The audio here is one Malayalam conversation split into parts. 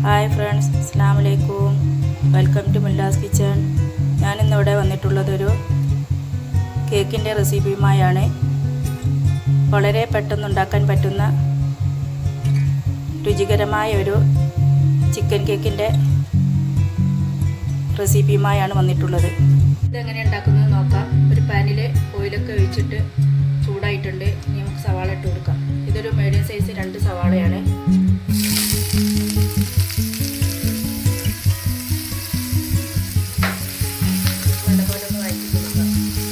ഹായ് ഫ്രണ്ട്സ് അസ്സാം വലൈക്കും വെൽക്കം ടു മുല്ലാസ് കിച്ചൺ ഞാനിന്നിവിടെ വന്നിട്ടുള്ളതൊരു കേക്കിൻ്റെ റെസിപ്പിയുമായാണ് വളരെ പെട്ടെന്ന് ഉണ്ടാക്കാൻ പറ്റുന്ന രുചികരമായ ഒരു ചിക്കൻ കേക്കിൻ്റെ റെസിപ്പിയുമായാണ് വന്നിട്ടുള്ളത് ഇതെങ്ങനെ ഉണ്ടാക്കുന്നത് നോക്കാം ഒരു പാനിൽ ഓയിലൊക്കെ ഒഴിച്ചിട്ട് ചൂടായിട്ടുണ്ട് ഇനി നമുക്ക് സവാള ഇട്ട് കൊടുക്കാം ഇതൊരു മീഡിയം സൈസ് രണ്ട് സവാളയാണ് നല്ലപോലെ ഒന്ന് വഴറ്റി കൊടുക്കാം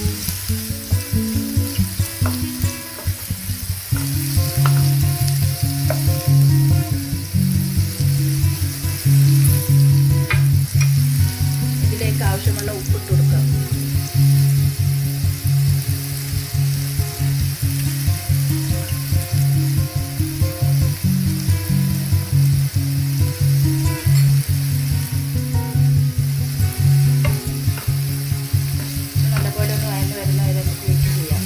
ഇതിലേക്ക് ആവശ്യമുള്ള ഉപ്പിട്ട് കൊടുക്കാം നല്ലപോലെ ഒന്ന് വഴന്ന് വരുന്ന വരെ നമുക്ക് വെയിറ്റ് ചെയ്യാം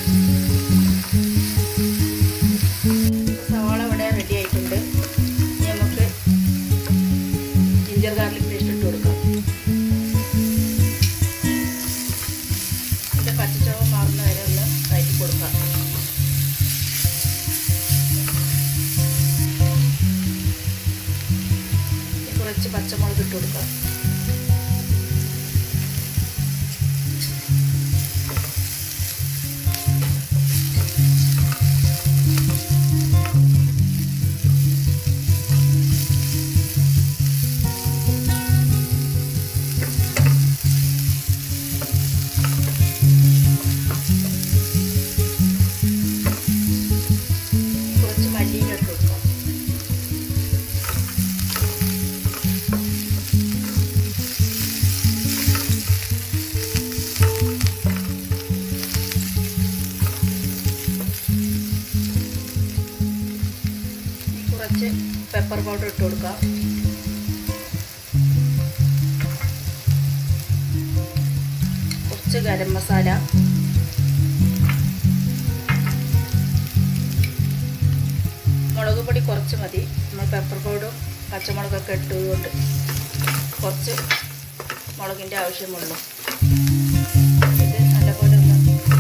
സവാള ഇവിടെ റെഡി ആയിട്ടുണ്ട് ഇനി നമുക്ക് ജിഞ്ചർ ഗാർലിക് പേസ്റ്റ് ഇട്ട് കൊടുക്കാം ഇത് പച്ചച്ചവ മാറുന്ന വരെ ഒന്ന് വഴറ്റി കൊടുക്കാം ഇനി കുറച്ച് പച്ചമുളക് ഇട്ട് കൊടുക്കാം കുറച്ച് മല്ലിയില ഇട്ട് കൊടുക്കാം ഇനി കുറച്ച് പെപ്പർ പൗഡർ ഇട്ട് കൊടുക്കാം കുറച്ച് ഗരം മസാല മുളക് പൊടി കുറച്ച് മതി നമ്മൾ പെപ്പർ പൗഡറും പച്ചമുളകൊക്കെ ഇട്ടതുകൊണ്ട് കുറച്ച് മുളകിൻ്റെ ആവശ്യമുള്ളൂ ഇത് നല്ലപോലെ ഒന്ന്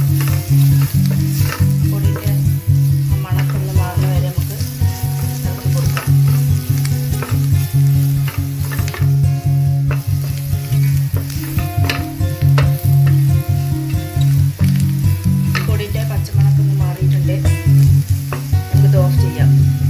പൊടിൻ്റെ മണമൊക്കെ ഒന്ന് മാറുന്ന വരെ നമുക്ക് ഇളക്കി കൊടുക്കാം പൊടിൻ്റെ പച്ചമണമൊക്കെ ഒന്ന് മാറിയിട്ടുണ്ട് നമുക്കിത് ഓഫ് ചെയ്യാം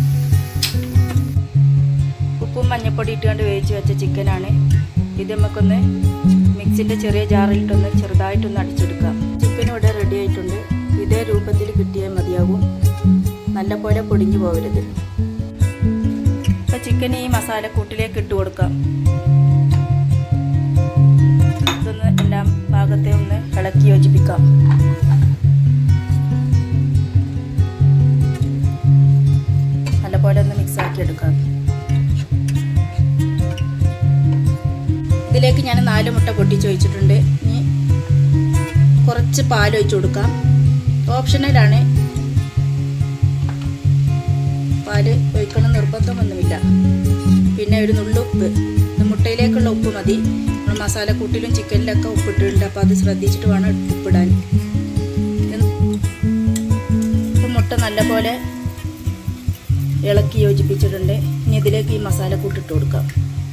ഉപ്പും മഞ്ഞപ്പൊടി ഇട്ടുകൊണ്ട് വേവിച്ച് വെച്ച ചിക്കനാണ് ഇത് നമുക്കൊന്ന് മിക്സിൻ്റെ ചെറിയ ജാറിലിട്ടൊന്ന് ചെറുതായിട്ടൊന്ന് അടിച്ചെടുക്കാം ചിക്കൻ ഇവിടെ റെഡി ആയിട്ടുണ്ട് ഇതേ രൂപത്തിൽ കിട്ടിയാൽ മതിയാകും നല്ലപോലെ പൊടിഞ്ഞു പോകരുത് ഇപ്പം ചിക്കൻ ഈ മസാലക്കൂട്ടിലേക്ക് ഇട്ട് കൊടുക്കാം ഇതൊന്ന് എല്ലാം ഭാഗത്തെ ഒന്ന് ഇളക്കി യോജിപ്പിക്കാം നല്ലപോലെ ഒന്ന് മിക്സ് ആക്കി എടുക്കാം ഇതിലേക്ക് ഞാൻ നാല് മുട്ട പൊട്ടിച്ച് ഒഴിച്ചിട്ടുണ്ട് ഇനി കുറച്ച് പാൽ ഒഴിച്ചു കൊടുക്കാം ഓപ്ഷണലാണ് പാല് ഒഴിക്കണം നിർബന്ധമൊന്നുമില്ല പിന്നെ ഒരു നുള്ളുപ്പ് ഇത് മുട്ടയിലേക്കുള്ള ഉപ്പ് മതി നമ്മൾ മസാലക്കൂട്ടിലും ചിക്കനിലൊക്കെ ഉപ്പിട്ടിട്ടുണ്ട് അപ്പോൾ അത് ശ്രദ്ധിച്ചിട്ട് വേണം ഉപ്പിടാൻ ഇപ്പം മുട്ട നല്ലപോലെ ഇളക്കി യോജിപ്പിച്ചിട്ടുണ്ട് ഇനി ഇതിലേക്ക് ഈ മസാലക്കൂട്ട് ഇട്ട് കൊടുക്കാം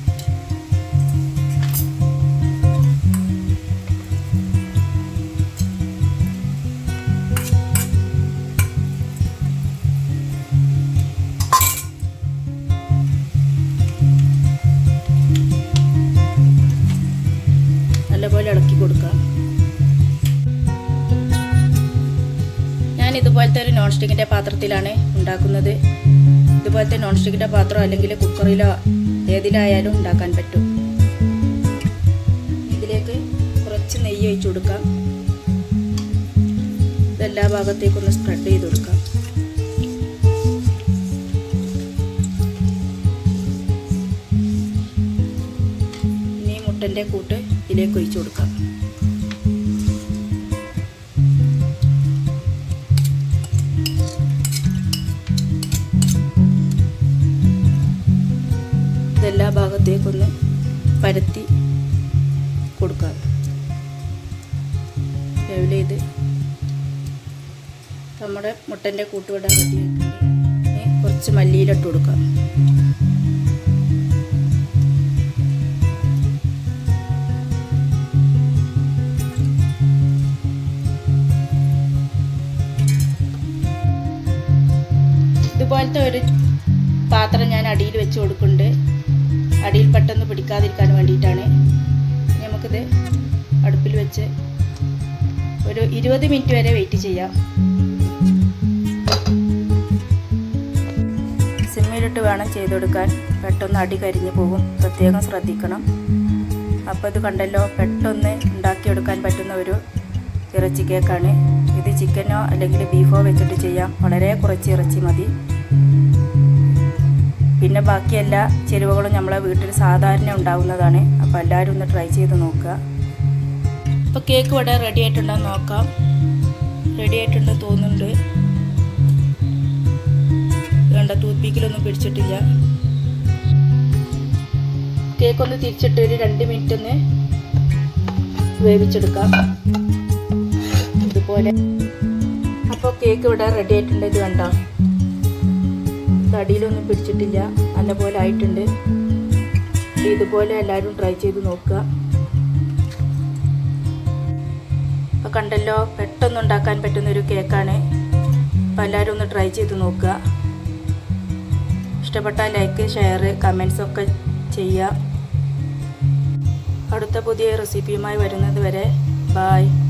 നല്ലപോലെ ഇളക്കി കൊടുക്കാം ഞാൻ ഇതുപോലത്തെ ഒരു നോൺ സ്റ്റിക്കിൻ്റെ പാത്രത്തിലാണ് ഉണ്ടാക്കുന്നത് ഇതുപോലത്തെ നോൺ സ്റ്റിക്കിൻ്റെ പാത്രം അല്ലെങ്കിൽ കുക്കറിലോ ഏതിലായാലും ഉണ്ടാക്കാൻ പറ്റും ഇതിലേക്ക് കുറച്ച് നെയ്യ് ഒഴിച്ചു കൊടുക്കാം ഇതെല്ലാ ഭാഗത്തേക്കൊന്ന് സ്പ്രെഡ് ചെയ്ത് കൊടുക്കാം ഇനി മുട്ടൻ്റെ കൂട്ട് ഇതിലേക്ക് ഒഴിച്ചു കൊടുക്കാം ഇതെല്ലാ ഭാഗത്തേക്കൊന്ന് പരത്തി കൊടുക്കാം ലെവൽ ചെയ്ത് നമ്മുടെ മുട്ടൻ്റെ കൂട്ടുവിടാൻ റെഡിയായിട്ടുണ്ട് ഇനി കുറച്ച് മല്ലിയിലിട്ട് കൊടുക്കാം ഇതുപോലത്തെ ഒരു പാത്രം ഞാൻ അടിയിൽ വെച്ച് കൊടുക്കുന്നുണ്ട് അടിയിൽ പെട്ടെന്ന് പിടിക്കാതിരിക്കാൻ വേണ്ടിയിട്ടാണ് ഇനി നമുക്കിത് അടുപ്പിൽ വെച്ച് ഒരു ഇരുപത് മിനിറ്റ് വരെ വെയിറ്റ് ചെയ്യാം സിമ്മിലിട്ട് വേണം ചെയ്തെടുക്കാൻ പെട്ടെന്ന് അടി കരിഞ്ഞു പോകും പ്രത്യേകം ശ്രദ്ധിക്കണം അപ്പോൾ ഇത് കണ്ടല്ലോ പെട്ടെന്ന് ഉണ്ടാക്കിയെടുക്കാൻ പറ്റുന്ന ഒരു ഇറച്ചി കേക്കാണ് ഇത് ചിക്കനോ അല്ലെങ്കിൽ ബീഫോ വെച്ചിട്ട് ചെയ്യാം വളരെ കുറച്ച് ഇറച്ചി മതി പിന്നെ ബാക്കി എല്ലാ ചേരുവകളും നമ്മളെ വീട്ടിൽ സാധാരണ ഉണ്ടാവുന്നതാണ് അപ്പോൾ എല്ലാവരും ഒന്ന് ട്രൈ ചെയ്ത് നോക്കുക അപ്പോൾ കേക്ക് ഇവിടെ റെഡി ആയിട്ടുണ്ടെന്ന് നോക്കാം റെഡി ആയിട്ടുണ്ടെന്ന് തോന്നുന്നുണ്ട് വേണ്ട ടൂത്ത് പീക്കിലൊന്നും പിടിച്ചിട്ടില്ല കേക്ക് ഒന്ന് തിരിച്ചിട്ട് ഒരു രണ്ട് മിനിറ്റ് ഒന്ന് വേവിച്ചെടുക്കാം ഇതുപോലെ അപ്പോൾ കേക്ക് ഇവിടെ റെഡി ആയിട്ടുണ്ട് ഇത് കണ്ടോ തടിയിലൊന്നും പിടിച്ചിട്ടില്ല നല്ലപോലെ ആയിട്ടുണ്ട് ഇതുപോലെ എല്ലാവരും ട്രൈ ചെയ്ത് നോക്കുക അപ്പോൾ കണ്ടല്ലോ പെട്ടെന്ന് ഉണ്ടാക്കാൻ പറ്റുന്ന ഒരു കേക്കാണ് അപ്പോൾ എല്ലാവരും ഒന്ന് ട്രൈ ചെയ്ത് നോക്കുക ഇഷ്ടപ്പെട്ടാൽ ലൈക്ക് ഷെയർ കമൻസ് ഒക്കെ ചെയ്യുക അടുത്ത പുതിയ റെസിപ്പിയുമായി വരുന്നത് വരെ ബായ്